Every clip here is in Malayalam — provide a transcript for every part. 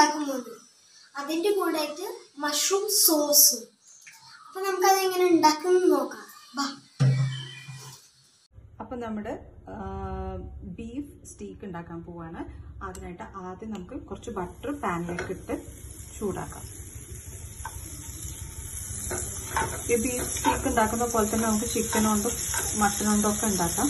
ഉണ്ടാക്കാൻ പോകുന്നത് അതിന്റെ കൂടെ ആയിട്ട് മഷ്റൂം സോസും അപ്പൊ നമുക്കത് എങ്ങനെ ഉണ്ടാക്കുന്നത് നോക്കാം ബാ അപ്പം നമ്മുടെ ബീഫ് സ്റ്റീക്ക് ഉണ്ടാക്കാൻ പോവാണ് അതിനായിട്ട് ആദ്യം നമുക്ക് കുറച്ച് ബട്ടർ പാനിലേക്ക് ഇട്ട് ചൂടാക്കാം ഈ ബീഫ് സ്റ്റീക്ക് ഉണ്ടാക്കുന്ന പോലെ തന്നെ നമുക്ക് ചിക്കൻ കൊണ്ടും മട്ടൺ കൊണ്ടും ഒക്കെ ഉണ്ടാക്കാം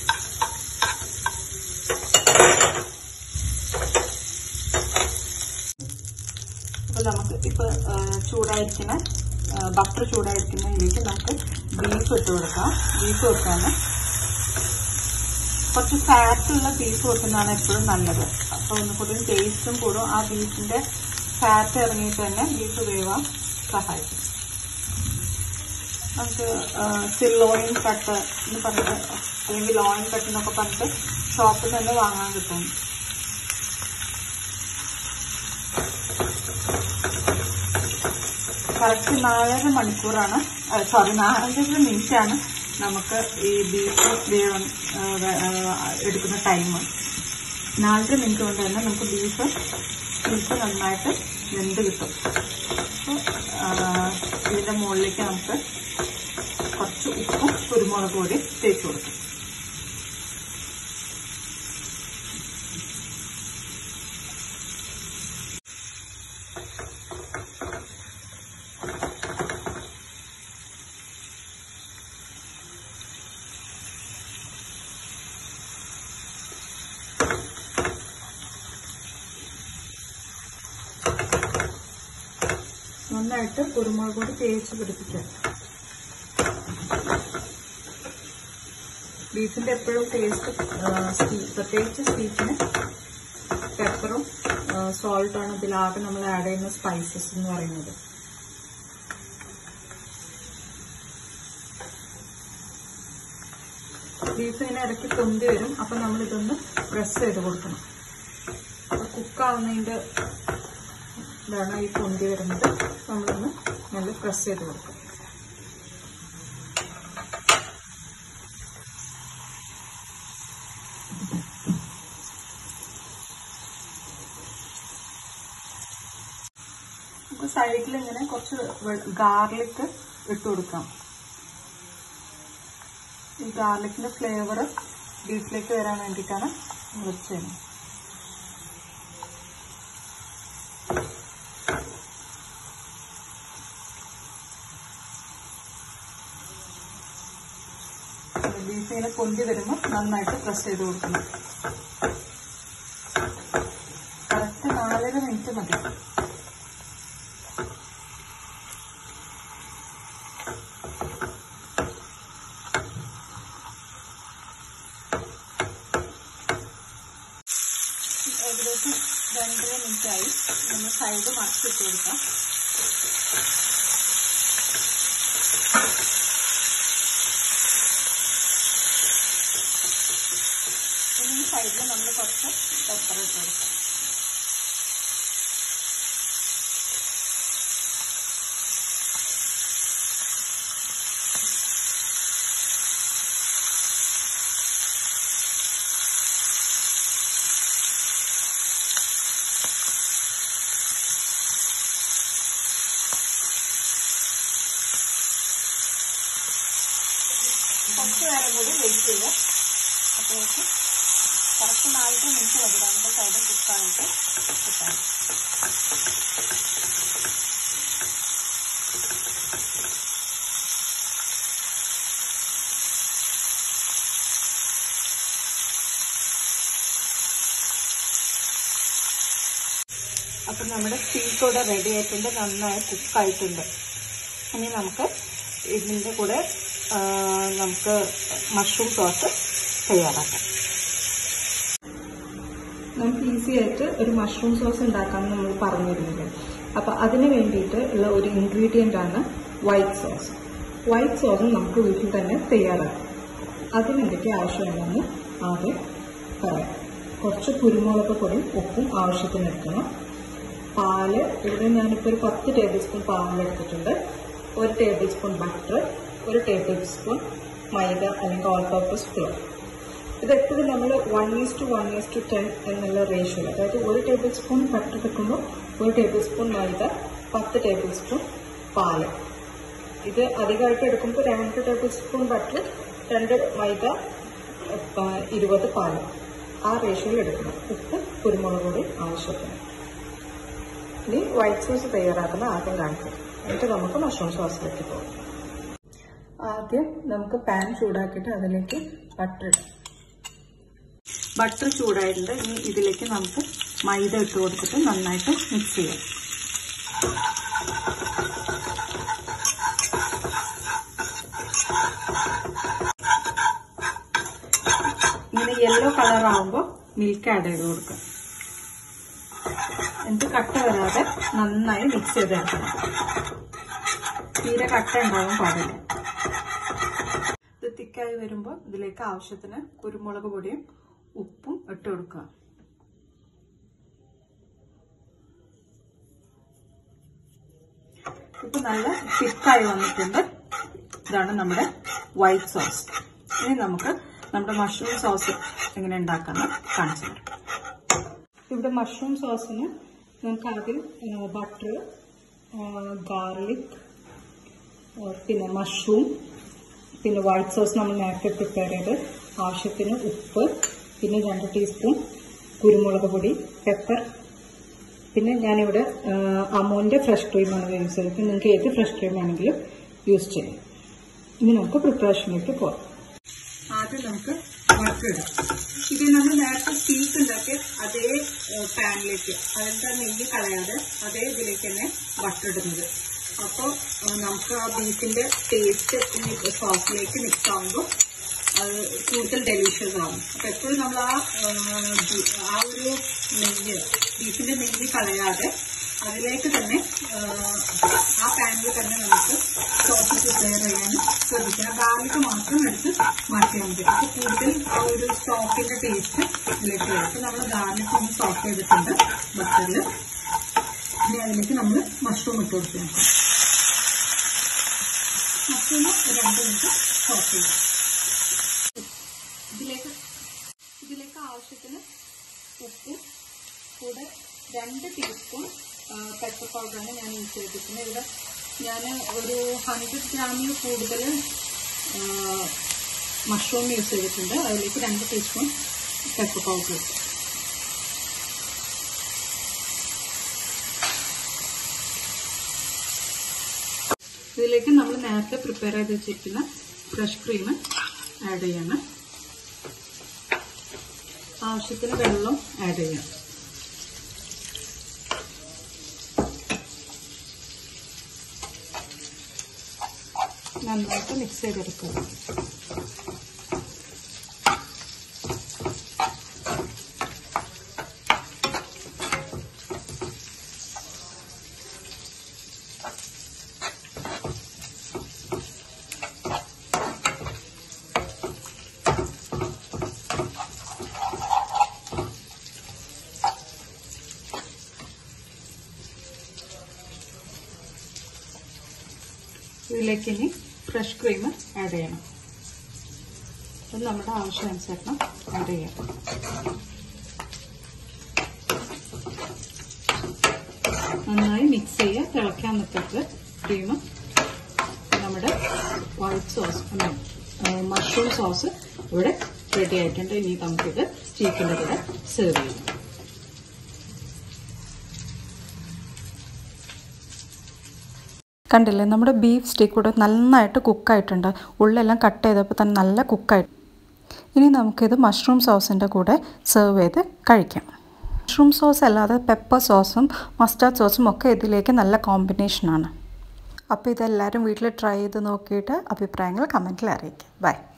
അപ്പോൾ നമുക്ക് ഇപ്പോൾ ചൂടായിരിക്കുന്ന ബട്ടർ ചൂടായിരിക്കുന്നതിലേക്ക് നമുക്ക് ബീഫ് ഇട്ട് കൊടുക്കാം ബീഫ് വെക്കാണ് കുറച്ച് ഫാറ്റ് ഉള്ള ബീഫ് വെക്കുന്നതാണ് എപ്പോഴും നല്ലത് അപ്പോൾ ഒന്നുകൂടി ടേസ്റ്റും കൂടും ആ ബീഫിന്റെ ഫാറ്റ് ഇറങ്ങിയിട്ട് തന്നെ ബീഫ് വേവാൻ സഹായിക്കും നമുക്ക് സില്ലോയിൻ കട്ട് എന്ന് പറഞ്ഞിട്ട് അല്ലെങ്കിൽ ലോയിൻ കട്ട് എന്നൊക്കെ പറഞ്ഞിട്ട് ഷോപ്പിൽ തന്നെ വാങ്ങാൻ കിട്ടും കറക്റ്റ് നാലര മണിക്കൂറാണ് സോറി നാലര മിനിറ്റാണ് നമുക്ക് ഈ ബീഫ് വേവൻ എടുക്കുന്ന ടൈം നാലര മിനിറ്റ് കൊണ്ട് തന്നെ നമുക്ക് ബീഫ് ബീഫ് നന്നായിട്ട് വെന്ത് കിട്ടും അപ്പോൾ ഇതിൻ്റെ മുകളിലേക്ക് നമുക്ക് കുറച്ച് ഉപ്പും കുരുമുളക് പൊടി തേച്ച് കൊടുക്കും നന്നായിട്ട് കുരുമുളക് പൊടി തേച്ച് പിടിപ്പിക്കാം ബീഫിന്റെ എപ്പോഴും ടേസ്റ്റ് പ്രത്യേകിച്ച് സ്റ്റീക്കിന് പെപ്പറും സോൾട്ടാണ് ഇതിലാകെ നമ്മൾ ആഡ് ചെയ്യുന്ന സ്പൈസസ് എന്ന് പറയുന്നത് ബീഫ് ഇങ്ങനെ ഇടയ്ക്ക് പൊന്തി വരും അപ്പം നമ്മൾ ഇതൊന്ന് പ്രസ് ചെയ്ത് കൊടുക്കണം കുക്കാവുന്നതിന്റെ ഇതാണ് ഈ പൊന്തി വരുന്നത് നമ്മളൊന്ന് നല്ല പ്രസ് ചെയ്ത് കൊടുക്കും നമുക്ക് സൈഡിൽ ഇങ്ങനെ കുറച്ച് ഗാർലിക് ഇട്ട് കൊടുക്കാം ഈ ഗാർലിക്കിന്റെ ഫ്ലേവർ ബീഫിലേക്ക് വരാൻ വേണ്ടിയിട്ടാണ് നമ്മൾ ചെയ്യുന്നത് ബീഫ് ഇങ്ങനെ പൊന്തി വരുമ്പോൾ നന്നായിട്ട് പ്രസ് ചെയ്ത് കൊടുക്കണം കറക്റ്റ് നാലര മിനിറ്റ് മതി ഏകദേശം രണ്ടര മിനിറ്റ് ആയി നമ്മൾ സൈഡ് മറിച്ചിട്ട് കൊടുക്കാം ഇനി ഈ സൈഡിൽ നമ്മൾ കുറച്ച് പെപ്പർ ഇട്ട് കൊടുക്കാം കുറച്ച് നേരം കൂടി വെയിറ്റ് ചെയ്യുക അപ്പോഴേക്ക് കറക്റ്റ് നാലര മിനിറ്റ് മതി രണ്ട് സൈഡും കുക്കായിട്ട് കിട്ടാൻ അപ്പം നമ്മുടെ സ്റ്റീക്ക് ഇവിടെ റെഡി ആയിട്ടുണ്ട് നന്നായി കുക്കായിട്ടുണ്ട് ഇനി നമുക്ക് ഇതിൻ്റെ കൂടെ ആ, നമുക്ക് മഷ്റൂം സോസ് തയ്യാറാക്കാം നമുക്ക് ഈസി ആയിട്ട് ഒരു മഷ്റൂം സോസ് ഉണ്ടാക്കാമെന്ന് നമ്മൾ പറഞ്ഞിരുന്നില്ലേ അപ്പൊ അതിന് വേണ്ടിയിട്ട് ഉള്ള ഒരു ഇൻഗ്രീഡിയന്റ് ആണ് വൈറ്റ് സോസ് വൈറ്റ് സോസും നമുക്ക് വീട്ടിൽ തന്നെ തയ്യാറാക്കാം അതിന് എന്തൊക്കെ ആവശ്യമുണ്ടെന്ന് ആദ്യം പറയാം കുറച്ച് കുരുമുളക് പൊടി ഉപ്പും ആവശ്യത്തിന് എടുക്കണം പാല് ഇവിടെ ഞാനിപ്പോൾ ഒരു പത്ത് ടേബിൾ സ്പൂൺ പാലെടുത്തിട്ടുണ്ട് ഒരു ടേബിൾ സ്പൂൺ ബട്ടർ ഒരു ടേബിൾ സ്പൂൺ മൈദ അല്ലെങ്കിൽ ഓൾ പർപ്പസ് ഫ്ലോർ ഇത് എപ്പോഴും നമ്മൾ one is to one is to ten എന്നുള്ള റേഷ്യോ അതായത് ഒരു ടേബിൾ സ്പൂൺ ബട്ടർ എടുക്കുമ്പോൾ ഒരു ടേബിൾ സ്പൂൺ മൈദ പത്ത് ടേബിൾ സ്പൂൺ പാല് ഇത് അധികമായിട്ട് എടുക്കുമ്പോൾ രണ്ട് ടേബിൾ സ്പൂൺ ബട്ടർ രണ്ട് മൈദ ആ, ഇരുപത് പാല് ആ റേഷ്യോയിൽ എടുക്കണം ഉപ്പ് കുരുമുളക് പൊടി ആവശ്യത്തിന് ഇനി വൈറ്റ് സോസ് തയ്യാറാക്കുന്ന ആദ്യം കാണിക്കാം എന്നിട്ട് നമുക്ക് മഷ്റൂം സോസിലേക്ക് പോകാം ആദ്യം നമുക്ക് പാൻ ചൂടാക്കിയിട്ട് അതിലേക്ക് ബട്ടർ ഇടാം ബട്ടർ ചൂടായിട്ടുണ്ട് ഇനി ഇതിലേക്ക് നമുക്ക് മൈദ ഇട്ട് കൊടുത്തിട്ട് നന്നായിട്ട് മിക്സ് ചെയ്യാം ഇങ്ങനെ യെല്ലോ കളർ ആവുമ്പോൾ മിൽക്ക് ആഡ് ചെയ്ത് കൊടുക്കുക എന്നിട്ട് കട്ട വരാതെ നന്നായി മിക്സ് ചെയ്തെടുക്കണം തീരെ കട്ട ഉണ്ടാവാൻ പാടില്ല ഇത് തിക്കായി വരുമ്പോൾ ഇതിലേക്ക് ആവശ്യത്തിന് കുരുമുളക് പൊടിയും ഉപ്പും ഇട്ട് കൊടുക്കുക ഇപ്പൊ നല്ല തിക്കായി വന്നിട്ടുണ്ട് ഇതാണ് നമ്മുടെ വൈറ്റ് സോസ് ഇനി നമുക്ക് നമ്മുടെ മഷ്റൂം സോസ് എങ്ങനെ ഉണ്ടാക്കാമെന്ന് കാണിച്ചു തരാം ഇവിടെ മഷ്റൂം സോസിന് നമുക്ക് ആദ്യം ബട്ടർ ഗാർലിക് പിന്നെ മഷ്റൂം പിന്നെ വൈറ്റ് സോസ് നമ്മൾ നേരത്തെ പ്രിപ്പയർ ചെയ്ത് ആവശ്യത്തിന് ഉപ്പ് പിന്നെ രണ്ട് ടീസ്പൂൺ കുരുമുളക് പൊടി പെപ്പർ പിന്നെ ഞാനിവിടെ അമോൻ്റെ ഫ്രഷ് ക്രീമാണ് യൂസ് ചെയ്തത് നിങ്ങൾക്ക് ഏത് ഫ്രഷ് ക്രീം ആണെങ്കിലും യൂസ് ചെയ്യാം ഇനി നമുക്ക് പ്രിപ്പറേഷനിലേക്ക് പോകാം ആദ്യം നമുക്ക് ബട്ടർ ഇടാം ഇത് നമ്മൾ നേരത്തെ സ്റ്റീക്ക് ഉണ്ടാക്കിയ അതേ പാനിലേക്ക് അതിൻ്റെ നെയ്യ് കളയാതെ അതേ ഇതിലേക്ക് തന്നെ ബട്ടർ ഇടുന്നത് അപ്പോൾ നമുക്ക് ആ ബീഫിന്റെ ടേസ്റ്റ് ഈ സോസിലേക്ക് മിക്സ് ആകുമ്പോൾ അത് കൂടുതൽ ഡെലീഷ്യസ് ആവും അപ്പൊ എപ്പോഴും നമ്മൾ ആ ബി- ആ ഒരു നെയ്യ് ബീഫിന്റെ നെയ്യ് കളയാതെ അതിലേക്ക് തന്നെ ആ, ആ പാനിൽ തന്നെ നമുക്ക് സോസ് പ്രിപ്പയർ ചെയ്യാൻ ശ്രദ്ധിക്കണം ഗാർലിക് മാത്രം എടുത്ത് മാറ്റിയാൽ മതി അപ്പൊ കൂടുതൽ ആ ഒരു സ്റ്റോക്കിന്റെ ടേസ്റ്റ് ഇതിലേക്ക് വരും അപ്പൊ നമ്മൾ ഗാർലിക് ഒന്ന് സോഫ് ചെയ്തിട്ടുണ്ട് ബട്ടറിൽ ഇനി അതിലേക്ക് നമ്മൾ മഷ്റൂം ഇട്ട് കൊടുക്കണം മഷ്റൂം രണ്ട് മിനിറ്റ് സോഫ് ചെയ്യാം ഇതിലേക്ക് ഇതിലേക്ക് ആവശ്യത്തിന് ഉപ്പും കൂടെ രണ്ട് ടീസ്പൂൺ പെപ്പർ പൗഡറാണ് ഞാൻ യൂസ് ചെയ്തിരിക്കുന്നത് ഇവിടെ ഞാൻ ഒരു ഹൺഡ്രഡ് ഗ്രാമിൽ കൂടുതൽ മഷ്റൂം യൂസ് ചെയ്തിട്ടുണ്ട് അതിലേക്ക് രണ്ട് ടീസ്പൂൺ പെപ്പർ പൗഡർ ഇട്ടു ഇതിലേക്ക് നമ്മൾ നേരത്തെ പ്രിപ്പയർ ചെയ്ത് വെച്ചിരിക്കുന്ന ഫ്രഷ് ക്രീം ആഡ് ചെയ്യണം ആവശ്യത്തിന് വെള്ളം ആഡ് ചെയ്യാം നന്നായിട്ട് മിക്സ് ചെയ്തെടുക്കുക ഇതിലേക്ക് ഇനി ഫ്രഷ് ക്രീം ആഡ് ചെയ്യണം അത് നമ്മുടെ ആവശ്യാനുസരണം ആഡ് ചെയ്യാം നന്നായി മിക്സ് ചെയ്യുക തിളയ്ക്കാൻ നിൽക്കരുത് ക്രീം നമ്മുടെ വൈറ്റ് സോസ് മഷ്റൂം സോസ് ഇവിടെ റെഡി ആയിട്ടുണ്ട് ഇനി നമുക്കിത് ചീക്കിൻ്റെ കൂടെ സെർവ് ചെയ്യാം കണ്ടില്ലേ നമ്മുടെ ബീഫ് സ്റ്റേക്ക് കൂടെ നന്നായിട്ട് കുക്കായിട്ടുണ്ട് ഉള്ളെല്ലാം കട്ട് ചെയ്തപ്പോൾ തന്നെ നല്ല കുക്കായി ഇനി നമുക്കിത് മഷ്റൂം സോസിൻ്റെ കൂടെ സെർവ് ചെയ്ത് കഴിക്കാം മഷ്റൂം സോസ് അല്ലാതെ പെപ്പർ സോസും മസ്റ്റാർഡ് സോസും ഒക്കെ ഇതിലേക്ക് നല്ല കോമ്പിനേഷനാണ് അപ്പോൾ ഇതെല്ലാവരും വീട്ടിൽ ട്രൈ ചെയ്ത് നോക്കിയിട്ട് അഭിപ്രായങ്ങൾ കമൻറ്റിൽ അറിയിക്കാം ബൈ